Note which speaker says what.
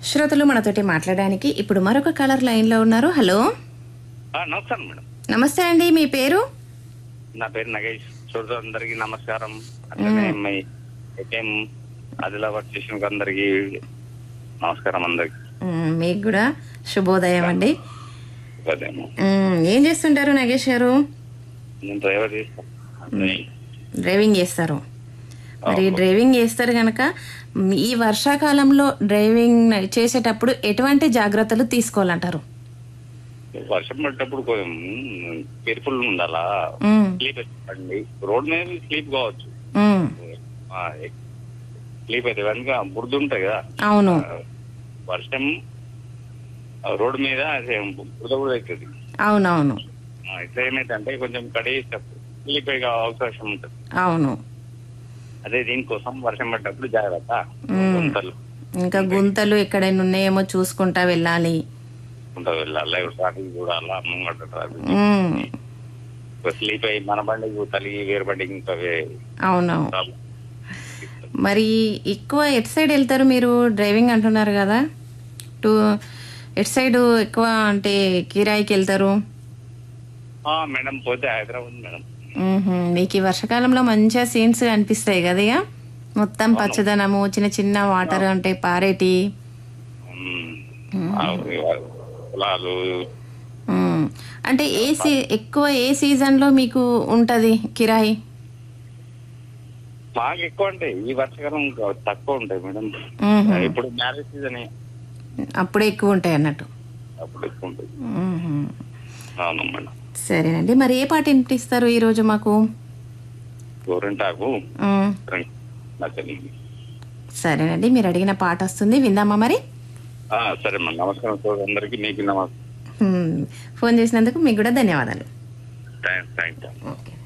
Speaker 1: శ్రోతలు మనతోటి మాట్లాడడానికి ఇప్పుడు మరొక కలర్ లైన్ లో ఉన్నారు హలో
Speaker 2: ఆ, నమస్కారం మేడం
Speaker 1: నమస్తే అండి మీ పేరు
Speaker 2: నా పేరు నగేష్ శ్రోతలు అందరికి నమస్కారం అట్లనే మీ ఏటీఎం ఆదిలాబాద్ స్టేషన్ అందరికి నమస్కారం అందరికి
Speaker 1: మ్, మీకు కూడా శుభోదయం అండి
Speaker 2: అదేమో
Speaker 1: మ్, ఏం చేస్తుంటారు నాగేష్ గారు
Speaker 2: నేను డ్రైవర్ చేస్తాను
Speaker 1: డ్రైవింగ్ చేస్తారు మరి డ్రైవింగ్ చేస్తారు కనుక మ్, ఈ వర్షాకాలంలో డ్రైవింగ్ చేసేటప్పుడు ఎటువంటి జాగ్రత్తలు తీసుకోవాలంటారు
Speaker 2: వర్షం పడ్డప్పుడు కొంచెం కేర్ఫుల్ ఉండాలా
Speaker 1: మ్,
Speaker 2: స్లీప్ అండి రోడ్ మీద స్లీప్ కావచ్చు
Speaker 1: మ్,
Speaker 2: స్లీప్ అయితే కనుక బురద ఉంటాయి కదా
Speaker 1: అవును
Speaker 2: ఆ, వర్షం ఆ, రోడ్డు మీద అదే బురద కూడా అవుతుంది
Speaker 1: అవునవును
Speaker 2: ఆ, ఇట్లా ఏమైందంటే కొంచెం కడిగేటప్పుడు స్లీప్ అయ్యే అవకాశం ఉంటుంది
Speaker 1: అవును
Speaker 2: అదే దీనికోసం వర్షం పడ్డప్పుడు జాగ్రత్త
Speaker 1: మ్మ్.
Speaker 2: గుంతలు
Speaker 1: ఇంకా గుంతలు ఎక్కడైనా ఉన్నాయేమో చూసుకుంటా వెళ్ళాలి
Speaker 2: గుంత వెళ్ళాలి ట్రాఫిక్ చూడాలా ముంగట ట్రాఫిక్
Speaker 1: మ్,
Speaker 2: స్లీప్ అయ్యి మన బండికి తలిగి వేరే బండికి ఇంకా వే-
Speaker 1: అవునవును
Speaker 2: ప్రాబ్లం.
Speaker 1: మరి ఎక్కువ ఎటు సైడ్ వెళ్తారు మీరు డ్రైవింగ్ అంటున్నారు కదా టూ ఎటు సైడ్ ఎక్కువ అంటే కిరాయికి వెళ్తారు
Speaker 2: ఆ, మేడం పోతే హైదరాబాద్ మేడం
Speaker 1: మ్మ్హ్మ్. మీకు ఈ వర్షాకాలంలో మంచిగా సీన్స్ కనిపిస్తాయి కదా ఇక మొత్తం పచ్చదనము చిన్న చిన్న వాటర్ అంటే పారేటి
Speaker 2: మ్మ్. ఆ, పొలాలు
Speaker 1: మ్మ్. అంటే ఏ సీ ఎక్కువ ఏ సీజన్ లో మీకు ఉంటది కిరాయి
Speaker 2: బాగా ఎక్కువ ఉంటాయి ఈ వర్షాకాలం ఇంకా తక్కువ ఉంటాయి మేడం
Speaker 1: మ్మ్హ్మ్.
Speaker 2: ఇప్పుడు మ్యారేజ్ సీజన్
Speaker 1: అప్పుడే ఎక్కువ ఉంటాయి అన్నట్టు
Speaker 2: అప్పుడు ఎక్కువ ఉంటుంది
Speaker 1: మ్మ్హ్మ్.
Speaker 2: అవును మేడం
Speaker 1: సరేనండి మరి ఏ పాట వినిపిస్తారు ఈ రోజు మాకు
Speaker 2: గోరింటాకు
Speaker 1: మ్మ్.
Speaker 2: నచ్చని
Speaker 1: సరేనండి మీరు అడిగిన పాట వస్తుంది విందామా మరి
Speaker 2: ఆ, సరే మేడం నమస్కారం సార్ అందరికి మీకు నమస్కారం
Speaker 1: హ్మ్. ఫోన్ చేసినందుకు మీకు కూడా ధన్యవాదాలు
Speaker 2: థ్యాంక్స్ థ్యాంక్స్
Speaker 1: ఓకే